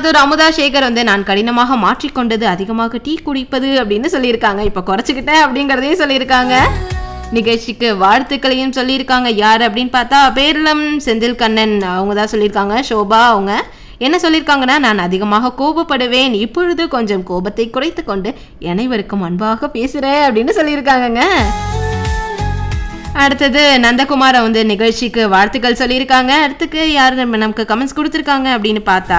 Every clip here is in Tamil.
திருமாத்தூர் அமுதா சேகர் வந்து நான் கடினமாக மாற்றிக்கொண்டது அதிகமாக டீ குடிப்பது அப்படின்னு சொல்லியிருக்காங்க இப்போ குறைச்சிக்கிட்டேன் அப்படிங்கிறதையும் சொல்லியிருக்காங்க நிகழ்ச்சிக்கு வாழ்த்துக்களையும் சொல்லியிருக்காங்க யார் அப்படின்னு பார்த்தா பேரளம் செந்தில் கண்ணன் அவங்க தான் சொல்லியிருக்காங்க சோபா அவங்க என்ன சொல்லியிருக்காங்கன்னா நான் அதிகமாக கோபப்படுவேன் இப்பொழுது கொஞ்சம் கோபத்தை குறைத்து கொண்டு அனைவருக்கும் அன்பாக பேசுகிறேன் அப்படின்னு சொல்லியிருக்காங்கங்க அடுத்தது நந்தகுமாரை வந்து நிகழ்ச்சிக்கு வாழ்த்துக்கள் சொல்லியிருக்காங்க அடுத்துக்கு யார் நம்ம- நமக்கு கமெண்ட்ஸ் கொடுத்துருக்காங்க அப்படின்னு பார்த்தா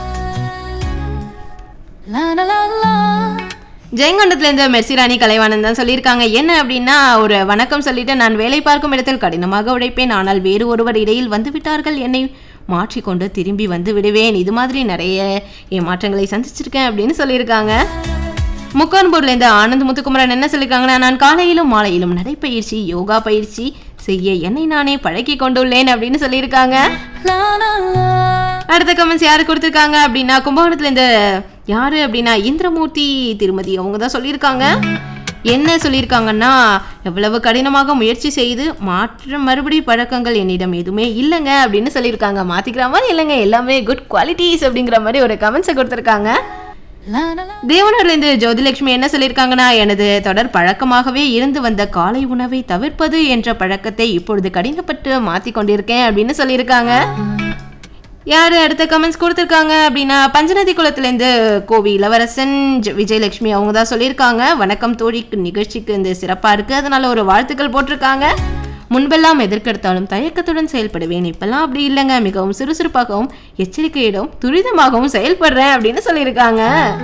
ஜெயங்கொண்டத்துலேருந்து மெர்சிராணி கலைவாணன் தான் சொல்லியிருக்காங்க என்ன அப்படின்னா ஒரு வணக்கம் சொல்லிட்டு நான் வேலை பார்க்கும் இடத்தில் கடினமாக உழைப்பேன் ஆனால் வேறு ஒருவர் இடையில் வந்து விட்டார்கள் என்னை மாற்றிக்கொண்டு திரும்பி வந்து விடுவேன் இது மாதிரி நிறைய ஏமாற்றங்களை சந்திச்சிருக்கேன் அப்படின்னு சொல்லியிருக்காங்க முக்கான்பூர்லேருந்து ஆனந்த் முத்துக்குமரன் என்ன சொல்லியிருக்காங்கன்னா நான் காலையிலும் மாலையிலும் நடைப்பயிற்சி யோகா பயிற்சி செய்ய என்னை நானே பழக்கி கொண்டுள்ளேன் அப்படின்னு சொல்லியிருக்காங்க அடுத்த கமெண்ட்ஸ் யாரு கொடுத்துருக்காங்க அப்படின்னா கும்பகோணத்துலேருந்து யாரு அப்படின்னா இந்திரமூர்த்தி திருமதி அவங்க தான் சொல்லியிருக்காங்க என்ன சொல்லியிருக்காங்கன்னா எவ்வளவு கடினமாக முயற்சி செய்து மாற்ற மறுபடி பழக்கங்கள் என்னிடம் எதுவுமே இல்லைங்க அப்படின்னு சொல்லியிருக்காங்க மாத்திக்கிற மாதிரி இல்லைங்க எல்லாமே குட் குவாலிட்டிஸ் அப்படிங்கிற மாதிரி ஒரு கமெண்ட்ஸை கொடுத்துருக்காங்க தேவனூர்லேருந்து ஜோதிலட்சுமி என்ன சொல்லியிருக்காங்கன்னா எனது தொடர் பழக்கமாகவே இருந்து வந்த காலை உணவை தவிர்ப்பது என்ற பழக்கத்தை இப்பொழுது கடினப்பட்டு மாற்றி கொண்டிருக்கேன் அப்படின்னு சொல்லியிருக்காங்க யார் அடுத்த கமெண்ட்ஸ் கொடுத்துருக்காங்க அப்படின்னா பஞ்சநதி குளத்துலேருந்து கோவி இளவரசன் ஜ- விஜயலட்சுமி அவங்க தான் சொல்லியிருக்காங்க வணக்கம் தோழி நிகழ்ச்சிக்கு இந்த சிறப்பாக இருக்குது அதனால ஒரு வாழ்த்துக்கள் போட்டிருக்காங்க முன்பெல்லாம் எதற்கெடுத்தாலும் தயக்கத்துடன் செயல்படுவேன் இப்பெல்லாம் அப்படி இல்லைங்க மிகவும் சுறுசுறுப்பாகவும் எச்சரிக்கையிடம் துரிதமாகவும் செயல்படுறேன் அப்படின்னு சொல்லியிருக்காங்க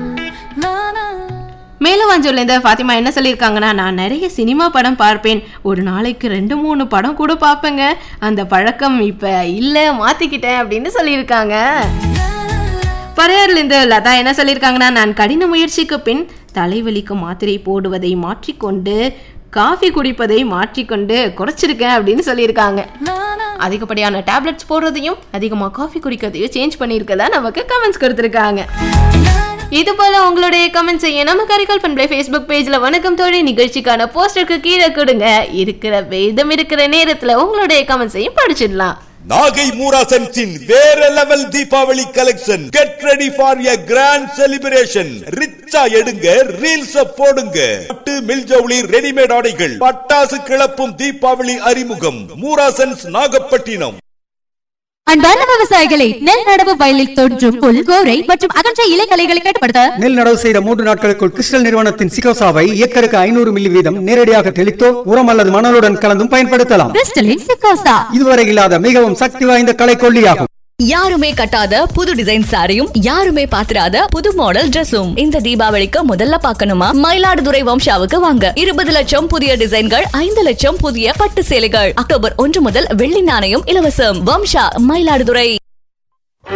மேலவாஞ்சூர்லேருந்து ஃபாத்திமா என்ன சொல்லியிருக்காங்கன்னா நான் நிறைய சினிமா படம் பார்ப்பேன் ஒரு நாளைக்கு ரெண்டு மூணு படம் கூட பார்ப்பேங்க அந்த பழக்கம் இப்போ இல்லை மாற்றிக்கிட்டேன் அப்படின்னு சொல்லியிருக்காங்க பறையாறுலேருந்து லதா என்ன சொல்லியிருக்காங்கன்னா நான் கடின முயற்சிக்கு பின் தலைவலிக்கு மாத்திரை போடுவதை மாற்றிக்கொண்டு காஃபி குடிப்பதை மாற்றிக்கொண்டு குறைச்சிருக்கேன் அப்படின்னு சொல்லியிருக்காங்க அதிகப்படியான டேப்லெட்ஸ் போடுறதையும் அதிகமாக காஃபி குடிக்கிறதையும் சேஞ்ச் பண்ணியிருக்கதா நமக்கு கமெண்ட்ஸ் கொடுத்துருக்காங்க இது போல உங்களுடைய கமெண்ட் செய்ய நம்ம கரிகால் பண்பலை ஃபேஸ்புக் பேஜ்ல வணக்கம் தோழி நிகழ்ச்சிக்கான போஸ்டருக்கு கீழே கொடுங்க இருக்கிற வேதம் இருக்கிற நேரத்துல உங்களுடைய கமெண்ட்ஸையும் படிச்சிடலாம் நாகை மூராசன்ஸின் வேற level Deepavali collection get ready for a grand celebration ரிச்சா எடுங்க ரீல்ஸ் போடுங்க பட்டு மில்ஜவுளி ரெடிமேட் ஆடைகள் பட்டாசு கிளப்பும் தீபாவளி அறிமுகம் மூராசன்ஸ் நாகப்பட்டினம் அன்பார்ந்த விவசாயிகளை நெல் நடவு வயலில் தோன்றும் புல் கோரை மற்றும் அகன்ற இலைக்கலைகளை கட்டுப்படுத்த நெல் நடவு செய்த மூன்று நாட்களுக்குள் கிறிஸ்டல் நிறுவனத்தின் சிகோசாவை ஏக்கருக்கு ஐநூறு மில்லி வீதம் நேரடியாக தெளித்தோ உரம் அல்லது மணலுடன் கலந்தும் பயன்படுத்தலாம் கிறிஸ்டலின் சிக்கோசா இதுவரை இல்லாத மிகவும் சக்தி வாய்ந்த கலை கொல்லியாகும் யாருமே கட்டாத புது டிசைன் சாரியும் யாருமே பாத்திராத புது மாடல் Dressum இந்த தீபாவளிக்கு முதல்ல பார்க்கணுமா மயிலாடுதுறை வம்சாவுக்கு வாங்க இருபது லட்சம் புதிய டிசைன்கள் ஐந்து லட்சம் புதிய பட்டு சேலைகள் அக்டோபர் ஒன்று முதல் வெள்ளி நாணயம் இலவசம் வம்சா மயிலாடுதுறை